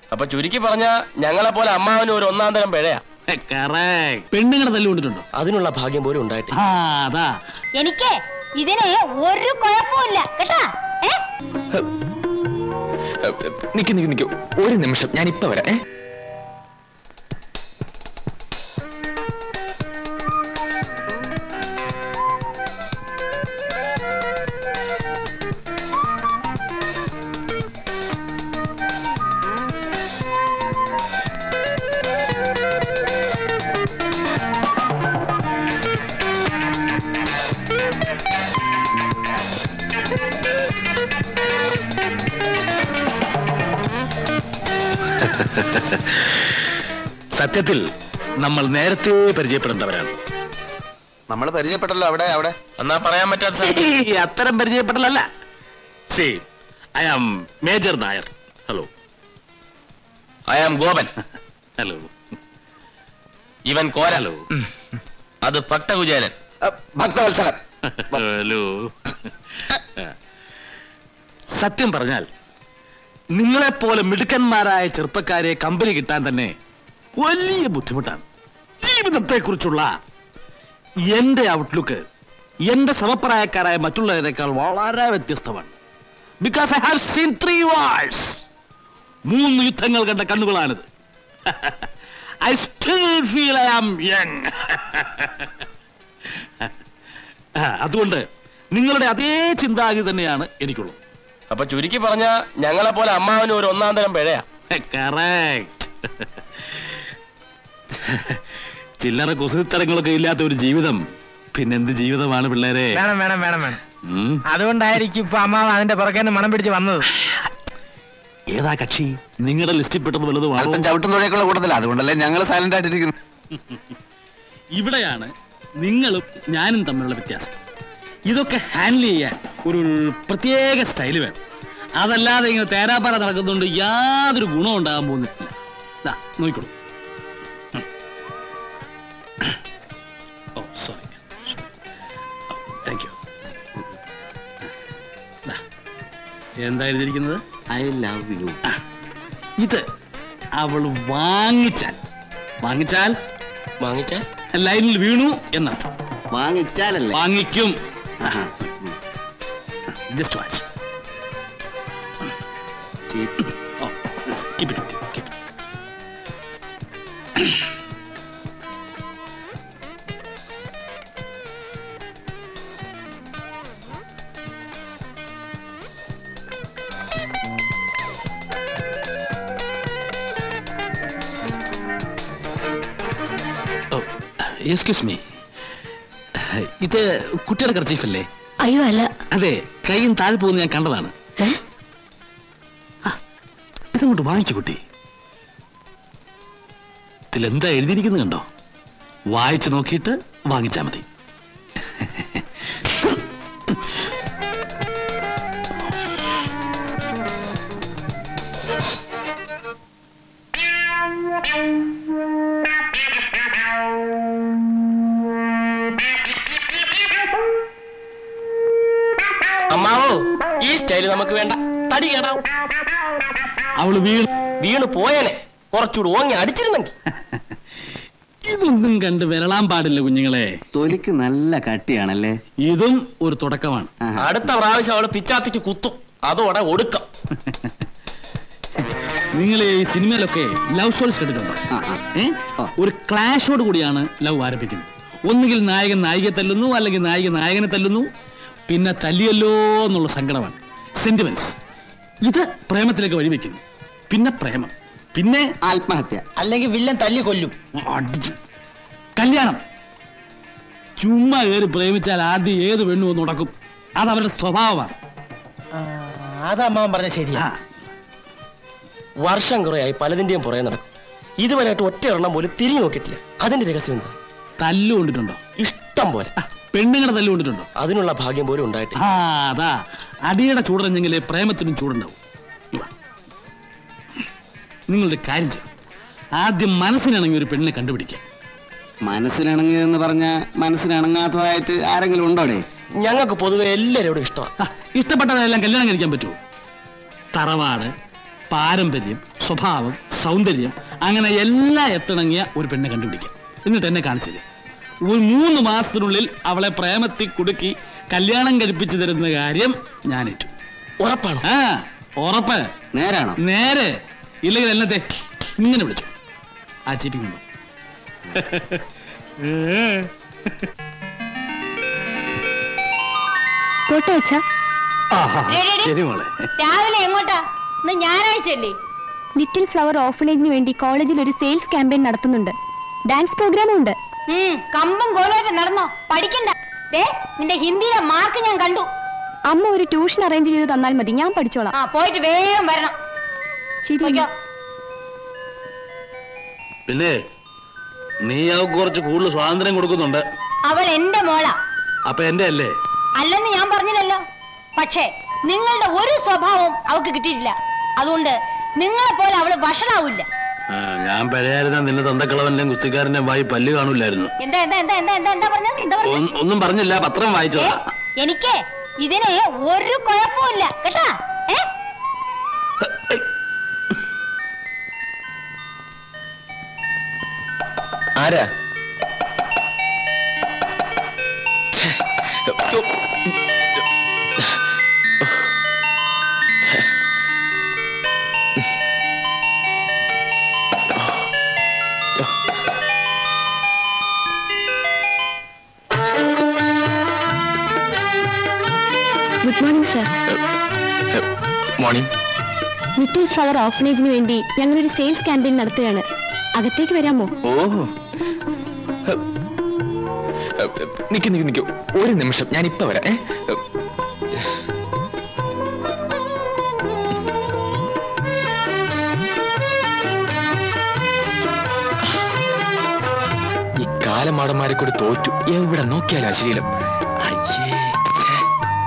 അപ്പൊ ചുരുക്കി പറഞ്ഞ ഞങ്ങളെ പോലെ അമ്മാവനും ഒരു ഒന്നാം തരം പിഴയാ പെണ്ണുങ്ങളെ തല്ലുകൊണ്ടിട്ടുണ്ടോ അതിനുള്ള ഭാഗ്യം പോലും ഉണ്ടായിട്ട് ആ അതാ എനിക്ക് ഇതിന് ഒരു കുഴപ്പമില്ല കേട്ടാ ഏ നിക്ക് നിക്ക് നിക്ക് ഒരു നിമിഷം ഞാൻ ഇപ്പൊ വരാം ഏ സത്യത്തിൽ നമ്മൾ നേരത്തെ പരിചയപ്പെടേണ്ടവരാണ് നമ്മൾ പരിചയപ്പെട്ടല്ലോ അവിടെ അവിടെ എന്നാ പറയാൻ പറ്റാത്ത സാധനം. ഈ അത്തരം പരിചയപ്പെടലല്ല see I am major Nair hello I am Gopan hello ഇവൻ കോരലോ അത് ഭക്തകുചേരൻ അ, ഭക്തവത്സലൻ ഹലോ സത്യം പറഞ്ഞാൽ നിങ്ങളെപ്പോലെ മിടുക്കന്മാരായ ചെറുപ്പക്കാരെ കമ്പനി കിട്ടാൻ തന്നെ വലിയ ബുദ്ധിമുട്ടാണ് ജീവിതത്തെക്കുറിച്ചുള്ള എന്റെ ഔട്ട്ലുക്ക് എന്റെ സമപ്രായക്കാരായ മറ്റുള്ളവരെക്കാൾ വളരെ വ്യത്യസ്തമാണ് because I have seen three wars മൂന്ന് യുദ്ധങ്ങൾ കണ്ട കണ്ണുകളാണിത് I still feel I am young അതുകൊണ്ട് നിങ്ങളുടെ അതേ ചിന്താഗതി തന്നെയാണ് എനിക്കുള്ളത് അപ്പൊ ചുരുക്കി പറഞ്ഞ ഞങ്ങളെ പോലെ അമ്മാവനും ഒരു ഒന്നാം തരം പിഴയാ കറക്റ്റ് ചില്ലറ കുസൃത്തരങ്ങളൊക്കെ ഇല്ലാത്ത ഒരു ജീവിതം പിന്നെന്ത് ജീവിതമാണ് പിള്ളേരെ വേണം വേണം വേണം വേണം ഉം. അതുകൊണ്ടായിരിക്കും ഇപ്പൊ അമ്മാവ് അതിന്റെ പുറകെ നിന്ന് മണം പിടിച്ച് വന്നത് ഏതാ കക്ഷി നിങ്ങളുടെ ലിസ്റ്റിൽ പെട്ടത് വല്ലതും അല്പം ചവിട്ടും തുഴയൊക്കെയുള്ള കൂട്ടത്തില്ല അതുകൊണ്ടല്ലേ ഞങ്ങൾ സൈലന്റ് ആയിട്ടിരിക്കുന്നു ഇവിടെയാണ് നിങ്ങളും ഞാനും തമ്മിലുള്ള വ്യത്യാസം ഇതൊക്കെ ഹാൻഡിൽ ചെയ്യാൻ ഒരു പ്രത്യേക സ്റ്റൈൽ വേണം അതല്ലാതെ ഇങ്ങനെ തേരാപ്പാറ നടക്കുന്നതുകൊണ്ട് യാതൊരു ഗുണവും ഉണ്ടാകാൻ പോകുന്നില്ല ദാ, നോക്കിക്കോളൂ ഉം. ഓ സോറി താങ്ക് യു എന്താ എഴുതിയിരിക്കുന്നത് ഐ ലവ് യു ഇത് അവൾ വാങ്ങിച്ചാൽ വാങ്ങിച്ചാൽ വാങ്ങിച്ചാൽ ലൈനിൽ വീണു എന്നർത്ഥം വാങ്ങിച്ചാലല്ലേ വാങ്ങിക്കും ആഹാ. Just watch cheap. Oh keep it with you keep oh excuse me ഇത് കുട്ടിയുടെ കർച്ചീഫല്ലേ അയ്യോ അല്ല അതെ കൈയും താഴെ പോകുന്ന ഞാൻ കണ്ടതാണ് ഏ? ആ, ഇതങ്ങോട്ട് വാങ്ങിച്ചു കുട്ടി ഇതിലെന്താ എഴുതിയിരിക്കുന്നത് കണ്ടോ വായിച്ചു നോക്കിയിട്ട് വാങ്ങിച്ചാ മതി അമ്മാവോ ഈ സ്റ്റൈല് നമുക്ക് വേണ്ട തടി കേടാവും അവള് വീണ് വീണ് പോയേനെ കുറച്ചുകൂടി ഓങ്ങി അടിച്ചിരുന്നെങ്കിൽ ഇതൊന്നും കണ്ട് വിരളാൻ പാടില്ല കുഞ്ഞുങ്ങളെ തൊലിക്ക് നല്ല കട്ടിയാണല്ലേ ഇതും ഒരു തുടക്കമാണ് ആഹാ. അടുത്ത പ്രാവശ്യം അവള് പിച്ചാത്തിക്ക് കുത്തും അതോടെ ഒടുക്കം നിങ്ങൾ ഈ സിനിമയിലൊക്കെ ലവ് സ്റ്റോറീസ് കേട്ടിട്ടുണ്ടോ ആ, ആ. ഏ? ആ. ഒരു ക്ലാഷോട് കൂടിയാണ് ലവ് ആരംഭിക്കുന്നത് ഒന്നുകിൽ നായകൻ നായികയെ തല്ലുന്നു അല്ലെങ്കിൽ നായിക നായകനെ തല്ലുന്നു പിന്നെ തല്ലിയല്ലോ എന്നുള്ള സങ്കടമാണ് സെന്റിമെന്റ്സ് ഇത് പ്രേമത്തിലേക്ക് വഴിവെക്കുന്നു പിന്നെ പ്രേമം പിന്നെ ആത്മഹത്യ അല്ലെങ്കിൽ വില്ലൻ തല്ലി കൊല്ലും അടിച്ചു. കല്യാണം ചുമ്മാ കയറി പ്രേമിച്ചാൽ ആദ്യം ഏത് പെണ്ണു ഒന്ന് ഉടക്കും അത് അവരുടെ സ്വഭാവമാണ് അത് അമ്മാവൻ പറഞ്ഞ ശരിയാ ആ, വർഷം കുറയായി പലതിന്റെയും പുറകെ നടക്കും ഇതുവരെയായിട്ട് ഒറ്റ എണ്ണം പോലും തിരിഞ്ഞു നോക്കിയിട്ടില്ല അതിന്റെ രഹസ്യം എന്താ തല്ലു കൊണ്ടിട്ടുണ്ടോ ഇഷ്ടം പോലെ ആ, പെണ്ണുങ്ങളുടെ തല്ലു കൊണ്ടിട്ടുണ്ടോ അതിനുള്ള ഭാഗ്യം പോലും ഉണ്ടായിട്ടില്ല ആ അതാ അടിയുടെ ചൂടറിഞ്ഞെങ്കിലേ പ്രേമത്തിനും ചൂടുണ്ടാവും ഇവ. നിങ്ങളുടെ കാര്യം ചെയ്യും ആദ്യം മനസ്സിനാണെങ്കിൽ ഒരു പെണ്ണിനെ കണ്ടുപിടിക്കുക മനസ്സിനിണങ്ങിയതെന്ന് പറഞ്ഞ മനസ്സിനിണങ്ങാത്തതായിട്ട് ആരെങ്കിലും ഉണ്ടോടെ ഞങ്ങൾക്ക് പൊതുവെ എല്ലാവരോടും ഇഷ്ടമാണ് ആ, ഇഷ്ടപ്പെട്ടതെല്ലാം കല്യാണം കഴിക്കാൻ പറ്റുമോ തറവാട് പാരമ്പര്യം സ്വഭാവം സൗന്ദര്യം അങ്ങനെ എല്ലാം എത്തിണങ്ങിയ ഒരു പെണ്ണെ കണ്ടുപിടിക്കാം എന്നിട്ട് എന്നെ കാണിച്ചു തരിക ഒരു മൂന്ന് മാസത്തിനുള്ളിൽ അവളെ പ്രേമത്തിൽ കുടുക്കി കല്യാണം കഴിപ്പിച്ചു തരുന്ന കാര്യം ഞാൻ ഏറ്റു ഉറപ്പാണോ ആ ഉറപ്പ് നേരാണോ നേരെ ഇല്ലെങ്കിൽ എന്നത്തെ ഇങ്ങനെ വിളിച്ചു ആ ചീപ്പി കൊണ്ടു പോട്ടെ അച്ഛാ ശരി മോളെ രാവിലെ എങ്ങോട്ടാ ഇന്ന് ഞായറാഴ്ച അല്ലേ ലിറ്റിൽ ഫ്ലവർ ഓർഫനേജിന് വേണ്ടി കോളേജിൽ ഒരു സെയിൽസ് ക്യാമ്പയിൻ നടത്തുന്നുണ്ട് ഡാൻസ് പ്രോഗ്രാമും ഉണ്ട് ഉം കമ്പം കോലുമായിട്ട് നടന്നോ പഠിക്കണ്ട ദേ നിന്റെ ഹിന്ദിയിലെ മാർക്ക് ഞാൻ കണ്ടു അമ്മ ഒരു ട്യൂഷൻ അറേഞ്ച് ചെയ്ത് തന്നാൽ മതി ഞാൻ പഠിച്ചോളാം ആ പോയിട്ട് വേഗം വരണം ശരി പോയിക്കോ പിന്നെ നീ അവൾക്ക് കുറച്ച് കൂടുതൽ സ്വാതന്ത്ര്യം കൊടുക്കുന്നുണ്ട് അവൾ എന്റെ മോളാ അപ്പൊ എന്റെ അല്ലേ അല്ലെന്ന് ഞാൻ പറഞ്ഞില്ലല്ലോ പക്ഷേ നിങ്ങളുടെ ഒരു സ്വഭാവവും അവൾക്ക് കിട്ടിയിട്ടില്ല അതുകൊണ്ട് നിങ്ങളെ പോലെ അവള് വഷളാവില്ല ആ, ഞാൻ പഴയായിരുന്ന നിന്റെ തന്തക്കളവന്റെ കുസ്തിക്കാരന്റെ വായി പല്ല് കാണൂലായിരുന്നു എന്താ എന്താ എന്താ എന്താ എന്താ എന്താ പറഞ്ഞത് എന്താ പറഞ്ഞത് ഒന്നും- ഒന്നും പറഞ്ഞില്ല പത്രം ഏ, വായിച്ചതാ എനിക്ക് ഇതിന് ഒരു കുഴപ്പമില്ല കേട്ടാ ഏ ആരാ good morning sir morning little flower ഓർഫനേജിന് വേണ്ടി ഞങ്ങളൊരു സെയിൽസ് ക്യാമ്പയിൻ നടത്തുകയാണ് അകത്തേക്ക് വരാമോ ഓ നിക്ക് നിക്ക് നിക്ക് ഒരു നിമിഷം ഞാൻ ഇപ്പൊ വരാം ഏ ഈ കാലമാടന്മാരെ കൂടി തോറ്റു എവിടെ നോക്കിയാലും അശ്ലീലം അയ്യേ ഛേ.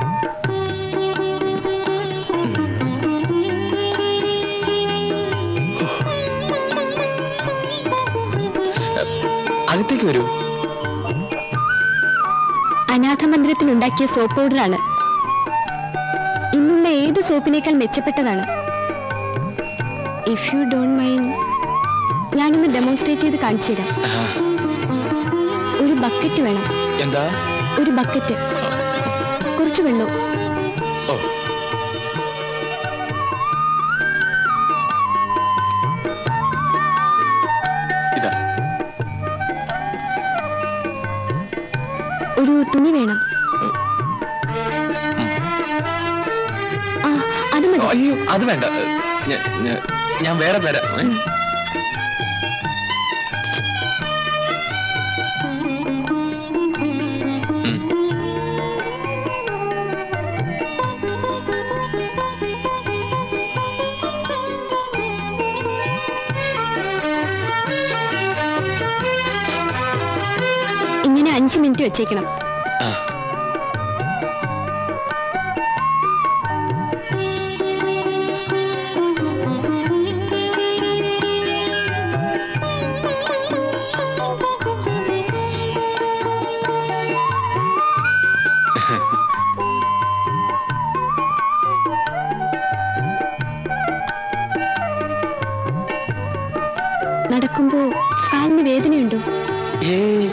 അകത്തേക്ക് വരൂ അനാഥ മന്ദിരത്തിൽ ഉണ്ടാക്കിയ സോപ്പ് പൗഡറാണ് ഇന്നുള്ള ഏത് സോപ്പിനേക്കാൾ മെച്ചപ്പെട്ടതാണ് ഇഫ് യു ഡോണ്ട് മൈൻഡ് ഞാനൊന്ന് ഡെമോൺസ്ട്രേറ്റ് ചെയ്ത് കാണിച്ചു തരാം ആ, ഒരു ബക്കറ്റ് വേണം എന്താ ഒരു ബക്കറ്റ് കുറച്ച് വെള്ളവും ഓ ഇതാ ഒരു തുണി വേണം ആ അത് മതി അയ്യോ അത് വേണ്ട ഞാൻ- ഞാൻ- ഞാൻ വേറെ തരാം ഏ? ഇങ്ങനെ അഞ്ച് മിനിറ്റ് വെച്ചേക്കണം ആ. നടക്കുമ്പോ കാലിന് വേദനയുണ്ടോ ഏയ്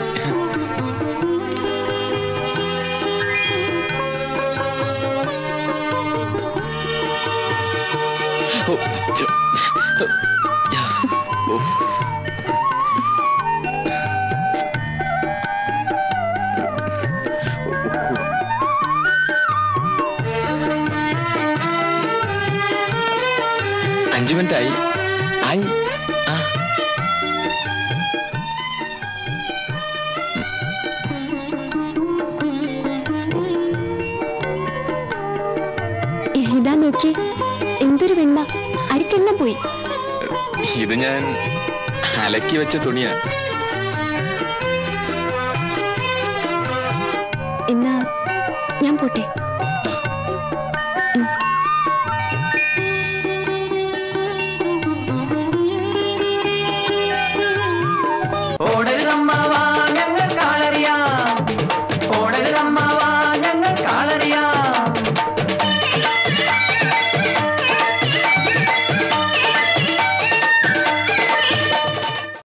ഓ, ച- യാ, ഉഫ്. അഞ്ചു മിനിറ്റ് ആയി ആയി ആ ഇതാ നോക്കി എന്തൊരു വെണ്ണ അഴുക്കെല്ലാം പോയി ഇത് ഞാൻ അലക്കി വെച്ച തുണിയാ എന്നാ ഞാൻ പോട്ടെ